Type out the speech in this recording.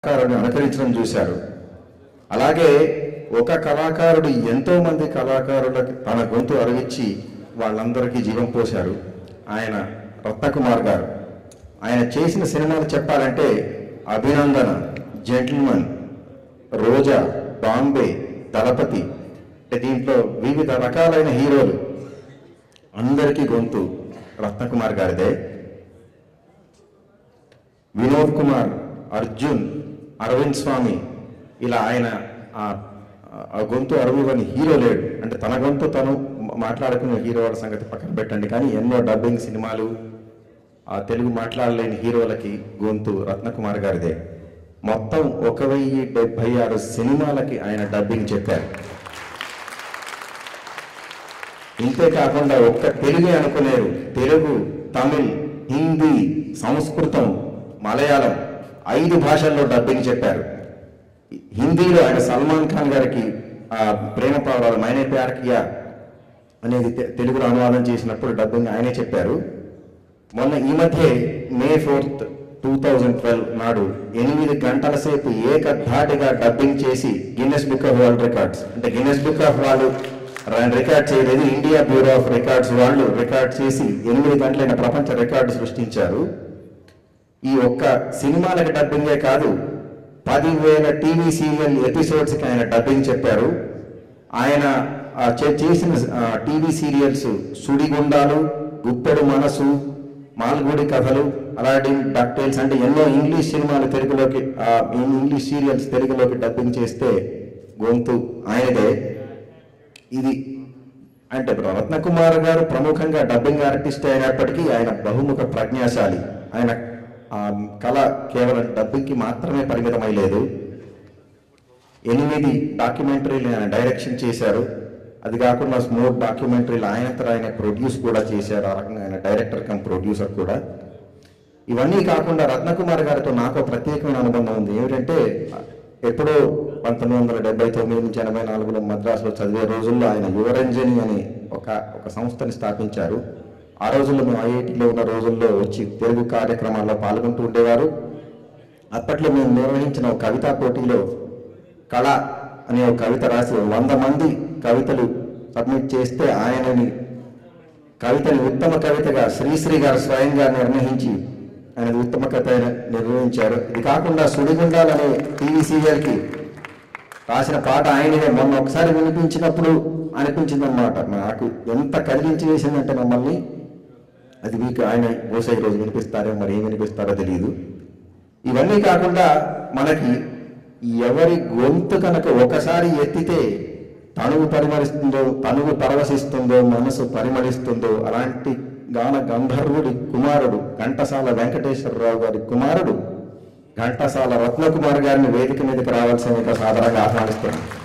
కళాకారుడిని అనుకరించడం చూశారు అలాగే ఒక కళాకారుడు ఎంతో మంది కళాకారులకు తన గొంతు అరవిచ్చి వాళ్ళందరికీ జీవం పోశారు ఆయన రత్నకుమార్ గారు ఆయన చేసిన సినిమాలు చెప్పాలంటే అభినందన జెంటిల్మన్ రోజా బాంబే దళపతి అంటే దీంట్లో వివిధ రకాలైన హీరోలు అందరికీ గొంతు రత్నకుమార్ గారిదే వినోద్ కుమార్ అర్జున్ అరవింద్ స్వామి ఇలా ఆయన ఆ ఆ గొంతు అరవివని హీరో లేడు అంటే తన గొంతు తను మాట్లాడుకునే హీరో వాళ్ళ సంగతి పక్కన పెట్టండి కానీ ఎన్నో డబ్బింగ్ సినిమాలు ఆ తెలుగు మాట్లాడలేని హీరోలకి గొంతు రత్నకుమార్ గారిదే మొత్తం ఒక వెయ్యి డెబ్బై ఆరు సినిమాలకి ఆయన డబ్బింగ్ చెప్పారు ఇంతే కాకుండా ఒక్క తెలుగే అనుకునేరు తెలుగు తమిళ్ హిందీ సంస్కృతం మలయాళం ఐదు భాషల్లో డబ్బింగ్ చెప్పారు హిందీలో ఆయన సల్మాన్ ఖాన్ గారికి ఆ ప్రేమ పావురాలు మైనే ప్యార్ కియా అనేది తె- తెలుగులో అనువాదం చేసినప్పుడు డబ్బింగ్ ఆయనే చెప్పారు మొన్న ఈ మధ్య May fourth two thousand twelve నాడు ఎనిమిది గంటల సేపు ఏకధాటిగా డబ్బింగ్ చేసి Guinness Book of World Records అంటే గిన్నెస్ బుక్ ఆఫ్ వాళ్ళు రికార్డ్ చేయలేదు ఇండియా బ్యూరో ఆఫ్ రికార్డ్స్ వాళ్ళు రికార్డ్ చేసి ఎనిమిది గంటలైన ప్రపంచ రికార్డు సృష్టించారు ఈ ఒక్క సినిమాలకి డబ్బింగే కాదు పదివేల టీవీ సీరియల్ ఎపిసోడ్స్కి ఆయన డబ్బింగ్ చెప్పారు ఆయన ఆ, చే- చేసిన ఆ, టీవీ సీరియల్స్ సుడిగుండాలు గుప్పెడు మనసు మాల్గుడి కథలు అలాంటి డక్టైల్స్ అంటే ఎన్నో ఇంగ్లీష్ సినిమాలు తెలుగులోకి ఆ, ఇంగ్లీష్ సీరియల్స్ తెలుగులోకి డబ్బింగ్ చేస్తే గొంతు ఆయనదే ఇది అంటే ఇప్పుడు రత్నకుమార్ గారు ప్రముఖంగా డబ్బింగ్ ఆర్టిస్ట్ అయినప్పటికీ ఆయన బహుముఖ ప్రజ్ఞాశాలి ఆయన ఆ, కళ కేవలం డబ్బింగ్కి మాత్రమే పరిమితమై లేదు ఎనిమిది డాక్యుమెంటరీలు ఆయన డైరెక్షన్ చేశారు అది కాకుండా మూడు డాక్యుమెంటరీలు ఆయనంతట ఆయన ప్రొడ్యూస్ కూడా చేశారు ఆ రకంగా ఆయన డైరెక్టర్ కమ్ ప్రొడ్యూసర్ కూడా ఇవన్నీ కాకుండా రత్నకుమార్ గారితో నాకు ఒక ప్రత్యేకమైన అనుబంధం ఉంది ఏమిటంటే ఎప్పుడో పంతొమ్మిది వందల డెబ్బై తొమ్మిది నుంచి ఎనభై నాలుగులో మద్రాసులో చదివే రోజుల్లో ఆయన యువరంజని అని ఒక ఒక సంస్థని స్థాపించారు ఆ రోజుల్లో మేము ఐఐటిలో ఉన్న రోజుల్లో వచ్చి తెలుగు కార్యక్రమాల్లో పాల్గొంటూ ఉండేవారు అప్పట్లో మేము నిర్వహించిన ఒక కవితా పోటీలో కళ అనే ఒక కవిత రాసి వంద మంది కవితలు సబ్మిట్ చేస్తే ఆయనని కవితని ఉత్తమ కవితగా శ్రీశ్రీ గారు స్వయంగా నిర్ణయించి ఆయన ఉత్తమ కవిత నిర్వహించారు ఇది కాకుండా సుడిగుండాలనే టీవీ సీరియల్కి రాసిన పాట ఆయననే మొన్న ఒకసారి వినిపించినప్పుడు అనిపించింది అనమాట నాకు ఎంత కదిలించి వేసిందంటే మమ్మల్ని అది మీకు ఆయన బహుశా ఈరోజు వినిపిస్తారో మరి ఏం వినిపిస్తారో తెలియదు ఇవన్నీ కాకుండా మనకి ఎవరి గొంతు కనుక ఒకసారి ఎత్తితే తనువు పరిమళిస్తుందో తనువు పరవశిస్తుందో మనసు పరిమళిస్తుందో అలాంటి గాన గంధర్వుడి కుమారుడు ఘంటసాల వెంకటేశ్వరరావు గారి కుమారుడు ఘంటసాల రత్నకుమార్ గారిని వేదిక మీదకి రావాల్సిందిగా సాధారణంగా ఆహ్వానిస్తున్నాను